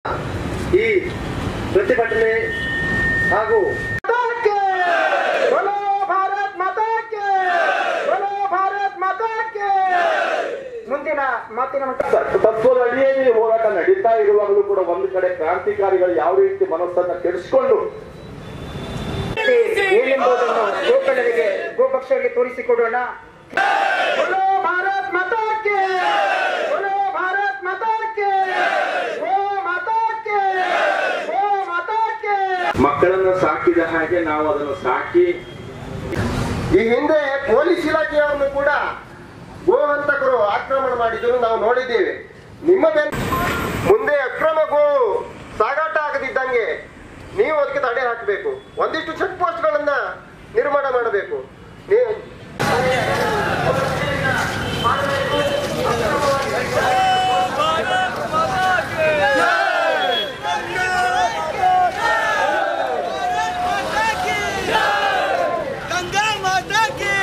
ಈ ಪ್ರತಿಭಟನೆ ಹಾಗೂ बोलो भारत माता के बोलो भारत माता के ಮುಂದಿನ ಮಾತಿನ ಮಟ್ಟ ತತ್ವದ ಅಡಿಯಲ್ಲಿ ಹೋರಾಟ ನಡೀತಾ ಇರುವಾಗಲೂ ಕೂಡ ಒಂದು ಕಡೆ ಕ್ರಾಂತಿಕಾರಿಗಳು ಯಾವ ರೀತಿ ಮನಸ್ಸನ್ನ ಕೆಡಿಸಿಕೊಂಡು ಏನೆಂಬುದನ್ನು ಗೋಕಳರಿಗೆ ಗೋಪಕ್ಷರಿಗೆ ತೋರಿಸಿಕೊಡೋಣ बोलो भारत माता के बोलो भारत माता के गो माता के गो माता के ಮಕ್ಕಳನ್ನ ಸಾಕಿದ ಹಾಗೆ ನಾವು ಅದನ್ನು ಸಾಕಿ ಈ ಹಿಂದೆ ಪೊಲೀಸ್ ಇಲಾಖೆಯವರನ್ನು ಕೂಡ ಗೋಹಂತಕರು ಆಕ್ರಮಣ ಮಾಡಿದ್ರು ನಾವು ನೋಡಿದ್ದೇವೆ ನಿಮ್ಮ ಬೆನ್ ಮುಂದೆ ಅಕ್ರಮ ಗೋ ಸಾಗಾಟ ಆಗದಿದ್ದಂಗೆ ನೀವು ಅದಕ್ಕೆ ತಡೆ ಹಾಕಬೇಕು ಒಂದಿಷ್ಟು ಚೆಕ್ ಪೋಸ್ಟ್ಗಳನ್ನ ನಿರ್ಮಾಣ ಮಾಡಬೇಕು ನೀವು गंगा माता की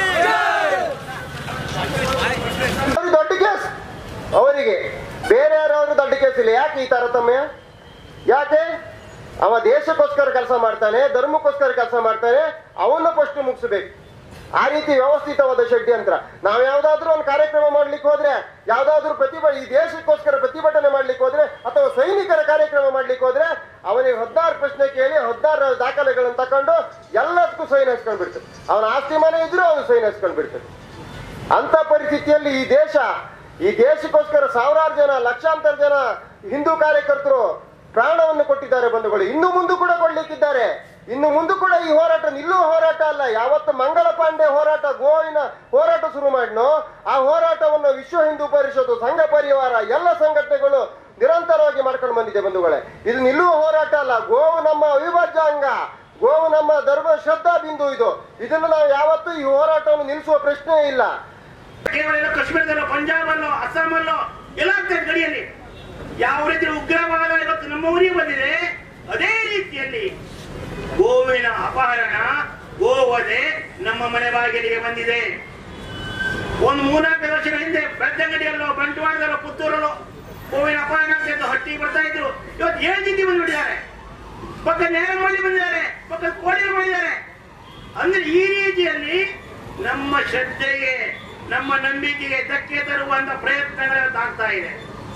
ಅದು ದೊಡ್ಡ ಕೇಸ್ ಅವರಿಗೆ ಬೇರೆ ಯಾರಾದ್ರೂ ದೊಡ್ಡ ಕೇಸ್ ಇಲ್ಲ ಯಾಕೆ ಈ ತಾರತಮ್ಯ ಯಾಕೆ ಅವ ದೇಶಕ್ಕೋಸ್ಕರ ಕೆಲಸ ಮಾಡ್ತಾನೆ ಧರ್ಮಕ್ಕೋಸ್ಕರ ಕೆಲಸ ಮಾಡ್ತಾನೆ ಅವನ್ನ ಫಸ್ಟ್ ಮುಗಿಸ್ಬೇಕು ಆ ರೀತಿ ವ್ಯವಸ್ಥಿತವಾದ ಷಡ್ಯಂತ್ರ ನಾವು ಯಾವ್ದಾದ್ರು ಒಂದು ಕಾರ್ಯಕ್ರಮ ಮಾಡ್ಲಿಕ್ಕೆ ಹೋದ್ರೆ ಯಾವ್ದಾದ್ರು ಪ್ರತಿಭ ಈ ದೇಶಕ್ಕೋಸ್ಕರ ಪ್ರತಿಭಟನೆ ಮಾಡ್ಲಿಕ್ಕೆ ಹೋದ್ರೆ ಅಥವಾ ಸೈನಿಕರ ಕಾರ್ಯಕ್ರಮ ಮಾಡ್ಲಿಕ್ಕೆ ಹೋದ್ರೆ ಅವನಿಗೆ ಹದಿನಾರು ಪ್ರಶ್ನೆ ಕೇಳಿ ಹದಿನಾರು ದಾಖಲೆಗಳನ್ನು ತಕೊಂಡು ಎಲ್ಲದಕ್ಕೂ ಸೈನ್ ಹಚ್ಕೊಂಡ್ ಬಿಡ್ತಾರೆ ಅವನ ಆಸ್ತಿ ಮನೆ ಇದ್ರೂ ಅವನು ಸೈನ್ ಹಚ್ಕೊಂಡ್ ಬಿಡ್ತಾರೆ ಅಂತ ಪರಿಸ್ಥಿತಿಯಲ್ಲಿ ಈ ದೇಶ ಈ ದೇಶಕ್ಕೋಸ್ಕರ ಸಾವಿರಾರು ಜನ ಲಕ್ಷಾಂತರ ಜನ ಹಿಂದೂ ಕಾರ್ಯಕರ್ತರು ಪ್ರಾಣವನ್ನು ಕೊಟ್ಟಿದ್ದಾರೆ ಬಂಧುಗಳು ಇನ್ನು ಮುಂದೆ ಕೂಡ ಕೊಡ್ಲಿಕ್ಕಿದ್ದಾರೆ ಇನ್ನು ಮುಂದೆ ಕೂಡ ಈ ಹೋರಾಟ ನಿಲ್ಲುವ ಹೋರಾಟ ಅಲ್ಲ ಯಾವತ್ತು ಮಂಗಲ ಪಾಂಡೆ ಹೋರಾಟ ಗೋವಿನ ಹೋರಾಟ ಶುರು ಮಾಡಿನೋ ಆ ಹೋರಾಟವನ್ನು ವಿಶ್ವ ಹಿಂದೂ ಪರಿಷತ್ತು ಸಂಘ ಪರಿವಾರ ಎಲ್ಲ ಸಂಘಟನೆಗಳು ನಿರಂತರವಾಗಿ ಮಾಡ್ಕೊಂಡು ಬಂದಿದೆ ಬಂಧುಗಳೇ ಇದು ನಿಲ್ಲುವ ಹೋರಾಟ ಅಲ್ಲ ಗೋವು ನಮ್ಮ ಅವಿಭಾಜ್ಯ ಅಂಗ ಗೋವು ನಮ್ಮ ಧರ್ಮ ಶ್ರದ್ಧಾ ಬಿಂದು ಇದು ಇದನ್ನು ನಾವು ಯಾವತ್ತೂ ಈ ಹೋರಾಟವನ್ನು ನಿಲ್ಲಿಸುವ ಪ್ರಶ್ನೆ ಇಲ್ಲ ಕೇವಲ ಎಲ್ಲ ಕಾಶ್ಮೀರದಲ್ಲೋ ಪಂಜಾಬಲ್ಲೋ ಅಸ್ಸಾಮಲ್ಲೋ ಎಲ್ಲ ಆಗ್ತದೆ ಗಡಿಯಲ್ಲಿ ಯಾವ ರೀತಿ ಉಗ್ರವಾದ ಇವತ್ತು ನಮ್ಮ ಊರಿಗೆ ಬಂದಿದೆ ಅದೇ ರೀತಿಯಲ್ಲಿ ಗೋವಿನ ಅಪಹರಣ ಗೋವಧೆ ನಮ್ಮ ಮನೆ ಬಾಗಿಲಿಗೆ ಬಂದಿದೆ ಒಂದು ಮೂರ್ನಾಲ್ಕು ವರ್ಷಗಳ ಹಿಂದೆ ಬೆಳ್ತಂಗಡಿಯಲ್ಲೋ ಬಂಟ್ವಾಳದಲ್ಲೋ ಪುತ್ತೂರಲ್ಲೋ ಗೋವಿನ ಅಪಹರಣ ಅಂತ ಹಟ್ಟಿ ಬರ್ತಾ ಇದ್ರು ಇವತ್ತು ಏಳು ಜಿದ್ದಿ ಬಂದ್ಬಿಟ್ಟಿದ್ದಾರೆ ಪಕ್ಕ ನೇರಮಳ್ಳಿ ಬಂದಿದ್ದಾರೆ ಪಕ್ಕ ಕೋಡಿರು ಬಂದಿದ್ದಾರೆ ಅಂದ್ರೆ ಈ ರೀತಿಯಲ್ಲಿ ನಮ್ಮ ಶ್ರದ್ಧೆಗೆ ನಮ್ಮ ನಂಬಿಕೆಗೆ ಧಕ್ಕೆ ತರುವಂತ ಪ್ರಯತ್ನಗಳು ಆಗ್ತಾ ಇದೆ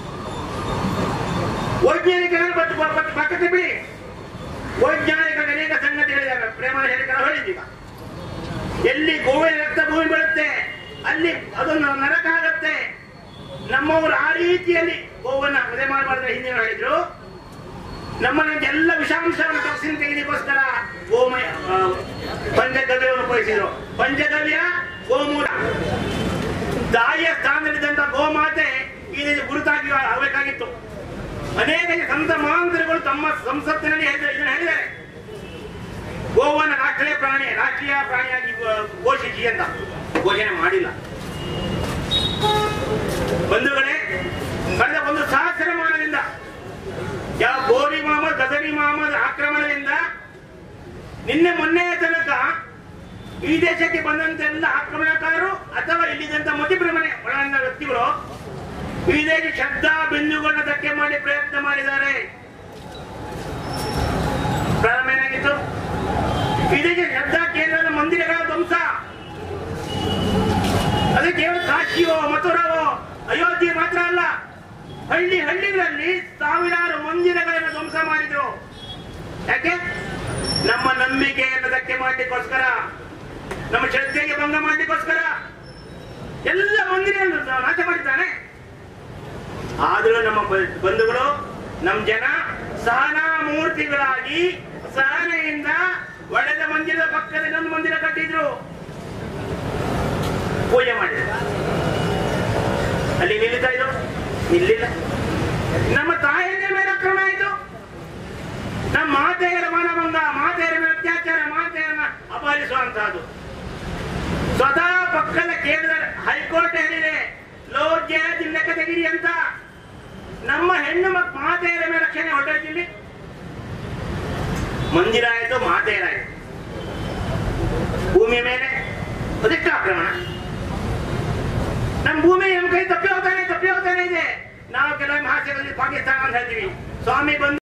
ವೈಜ್ಞಾನಿಕರ ಮತ್ತು ಬ- ಬ- ಪಕ್ಕಕ್ಕೆ ಬಿಡಿ ವೈಜ್ಞಾನಿಕ ಅನೇಕ ಸಂಗತಿಗಳಿದ್ದಾವೆ ಪ್ರೇಮ ಹೇಳಿಕರ ಹೇಳಿದೀಗ ಎಲ್ಲಿ ಗೋವಿನ ರಕ್ತ ಭೂಮಿ ಬೀಳುತ್ತೆ ಅಲ್ಲಿ ಅದೊಂದು ನರಕ ಆಗತ್ತೆ ನಮ್ಮವರು ಆ ರೀತಿಯಲ್ಲಿ ಗೋವನ್ನ ವಧೆ ಮಾಡಬಾರ್ದು ಹಿಂದಿನ ಹೇಳಿದ್ರು ನಮ್ಮನ್ನ ಎಲ್ಲ ವಿಷಾಂಶವನ್ನು ಟಾಕ್ಸಿನ್ ತೆಗೆದಕ್ಕೋಸ್ಕರ ಗೋಮಯ ಆ, ಪಂಚಗವ್ಯವನ್ನು ಉಪಯೋಗಿಸಿದ್ರು ಪಂಚಗವ್ಯ ಗೋಮೂಲ ತಾಯಿಯ ಸ್ಥಾನದಲ್ಲಿದ್ದಂತ ಗೋಮಾತೆ ಈ ರೀತಿ ಗುರುತಾಗಿ ಆಗಬೇಕಾಗಿತ್ತು ಅನೇಕ ಸಂತ ಮಹಾಂತರುಗಳು ತಮ್ಮ ಸಂಸತ್ತಿನಲ್ಲಿ ಹೇಳಿದ- ಇದನ್ನ ಹೇಳಿದ್ದಾರೆ ಗೋವನ್ನು ರಾಷ್ಟ್ರೀಯ ಪ್ರಾಣಿ ರಾಷ್ಟ್ರೀಯ ಪ್ರಾಣಿಯಾಗಿ ಗೋ- ಘೋಷಿಸಿ ಅಂತ ಘೋಷಣೆ ಮಾಡಿಲ್ಲ ಬಂಧುಗಳೇ ಕಳೆದ ಒಂದು ಸಹಸ್ರಮಾನದಿಂದ ಯಾವ ಗೋರಿ ಮೊಹಮ್ಮದ್ ಗಜರಿ ಮೊಹಮ್ಮದ್ ಆಕ್ರಮಣದಿಂದ ನಿನ್ನೆ ಮೊನ್ನೆಯ ತನಕ ಈ ದೇಶಕ್ಕೆ ಬಂದಂತೆಲ್ಲ ಆಕ್ರಮಣಕಾರರು ಅಥವಾ ಇಲ್ಲಿದ್ದಂತ ಮತಿಭ್ರಮಣೆ ಒಳಗೊಂಡ ವ್ಯಕ್ತಿಗಳು ಈ ದೇಶ ಶ್ರದ್ಧಾ ಬಿಂದುಗಳನ್ನ ಧಕ್ಕೆ ಮಾಡಿ ಪ್ರಯತ್ನ ಮಾಡಿದ್ದಾರೆ ಪ್ರಾರಂಭ ಏನಾಗಿತ್ತು ಈ ದೇಶ ಶ್ರದ್ಧಾ ಕೇಂದ್ರದ ಮಂದಿರಗಳ ಧ್ವಂಸ ಅದು ಕೇವಲ ಕಾಶಿಯೋ ಮಥುರಾವೋ ಅಯೋಧ್ಯೆ ಮಾತ್ರ ಅಲ್ಲ ಹಳ್ಳಿ ಹಳ್ಳಿಗಳಲ್ಲಿ ಸಾವಿರಾರು ಮಂದಿರಗಳನ್ನು ಧ್ವಂಸ ಮಾಡಿದ್ರು ಯಾಕೆ ನಮ್ಮ ನಂಬಿಕೆಯನ್ನು ಧಕ್ಕೆ ಮಾಡಲಿಕ್ಕೋಸ್ಕರ ನಮ್ಮ ಶ್ರದ್ಧೆಗೆ ಭಂಗ ಮಾಡಲಿಕ್ಕೋಸ್ಕರ ಎಲ್ಲ ಮಂದಿರಗಳನ್ನು ನಾಶ ಮಾಡಿದ್ದಾನೆ ಆದರೂ ನಮ್ಮ ಬ- ಬಂಧುಗಳು ನಮ್ಮ ಜನ ಸಹನಾ ಮೂರ್ತಿಗಳಾಗಿ ಸಹನೆಯಿಂದ ಒಡೆದ ಮಂದಿರದ ಪಕ್ಕದಲ್ಲಿ ಇನ್ನೊಂದು ಮಂದಿರ ಕಟ್ಟಿದ್ರು ಪೂಜೆ ಮಾಡಿದ್ರು ಅಲ್ಲಿ ನಿಲ್ಲಿತಾ ಇದ್ರು ನಿಲ್ಲಿಲ್ಲ ನಮ್ಮ ತಾಯಿಯ ಮೇಲೆ ಆಕ್ರಮಣ ಆಯ್ತು ನಮ್ಮ ಮಾತೆಯರ ಮಾನಭಂಗ ಮಾತೆಯರ ಮೇಲೆ ಅತ್ಯಾಚಾರ ಮಾತೆಯರನ್ನ ಅಪಹರಿಸುವಂತಹದ್ದು ಸ್ವತಃ ಪಕ್ಕದ ಕೇಂದ್ರ ಹೈಕೋರ್ಟ್ ಹೇಳಿದೆ ಲೋಜ್ಯ ಲೆಕ್ಕ ತೆಗಿರಿ ಅಂತ ನಮ್ಮ ಹೆಣ್ಣು ಮಕ್ ಮಾತೆಯರ ಮೇಲೆ ರಕ್ಷಣೆ ಹೊರಟಿಲ್ಲಿ ಮಂದಿರ ಆಯ್ತು ಮಾತೆಯರಾಯ್ತು ಭೂಮಿಯ ಮೇಲೆ ಅದೆಷ್ಟು ಆಕ್ರಮಣ ನಮ್ಮ ಭೂಮಿ ನಮ್ಮ ಕೈ ತಪ್ಪಿ ಹೋಗ್ತಾನೆ ತಪ್ಪಿ ಹೋಗ್ತಾನೆ ಇದೆ ನಾವು ಕೆಲವೊಮ್ಮೆ ಹಾಸ್ಯದಲ್ಲಿ ಪಾಕಿಸ್ತಾನ ಅಂತ ಹೇಳ್ತೀವಿ ಸ್ವಾಮಿ ಬಂದು